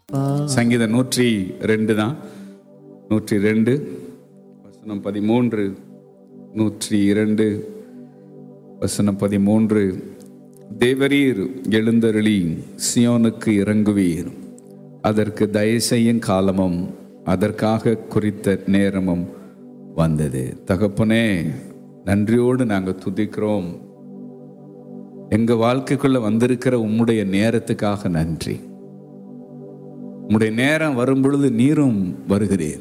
சங்கீதம் நூற்றி ரெண்டு தான் நூற்றி ரெண்டு வசனம் பதிமூன்று நூற்றி இரண்டு வசனம் பதிமூன்று தேவரீர் எழுந்தருளி சியோனுக்கு இறங்குவீர் அதற்கு தயசெய்யும் காலமும் அதற்காக குறித்த நேரமும் வந்தது தகப்பனே நன்றியோடு நாங்கள் துதிக்கிறோம் எங்க வாழ்க்கைக்குள்ள வந்திருக்கிற உம்முடைய நேரத்துக்காக நன்றி உம்முடைய நேரம் வரும் பொழுது நீரும் வருகிறேன்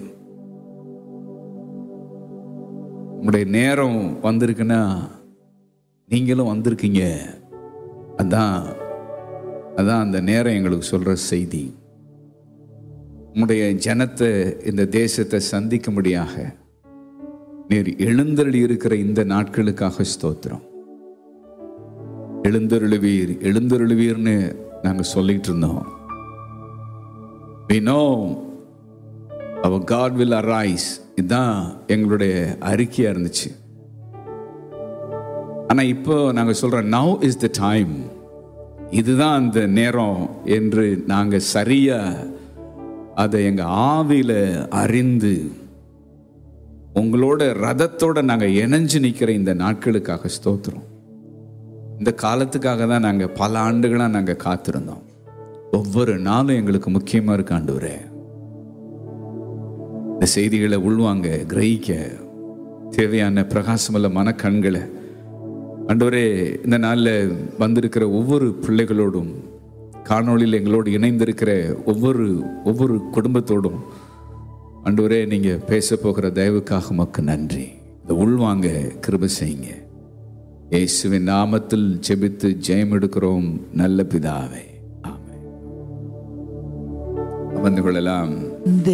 உம்முடைய நேரம் வந்திருக்குன்னா நீங்களும் வந்திருக்கீங்க அதான் அதான் அந்த நேரம் எங்களுக்கு சொல்ற செய்தி உம்முடைய ஜனத்தை இந்த தேசத்தை சந்திக்கும்படியாக நீர் எழுந்தருளி இருக்கிற இந்த நாட்களுக்காக ஸ்தோத்திரம் எழுந்தருளுவீர் எழுந்தருளுவீர்னு நாங்க சொல்லிட்டு இருந்தோம் we know our God will arise இதுதான் எங்களுடைய அறிக்கையா இருந்துச்சு ஆனா இப்போ நாங்க சொல்றோம் now is the time இதுதான் அந்த நேரம் என்று நாங்க சரியா அதை எங்க ஆவியில அறிந்து உங்களோட ரதத்தோட நாங்க இணைஞ்சு நிக்கிற இந்த நாட்களுக்காக ஸ்தோத்திரம் இந்த காலத்துக்காக தான் நாங்க பல ஆண்டுகளா நாங்க காத்திருந்தோம் ஒவ்வொரு நாளும் எங்களுக்கு முக்கியமா இருக்கு ஆண்டவரே இந்த செய்திகளை உள்வாங்க கிரகிக்க தேவையான பிரகாசமுள்ள மனக்கண்களை ஆண்டவரே இந்த நாளில் வந்திருக்கிற ஒவ்வொரு பிள்ளைகளோடும் காணொளியில் எங்களோடு இணைந்திருக்கிற ஒவ்வொரு ஒவ்வொரு குடும்பத்தோடும் ஆண்டவரே நீங்க பேச போகிற தயவுக்காக மக்கு நன்றி இந்த உள்வாங்க கிருப செய்யுங்க இயேசுவின் நாமத்தில் ஜெபித்து ஜெயம் எடுக்கிறோம் நல்ல பிதாவே ஆமென் அமர்ந்து கொள்ளலாம்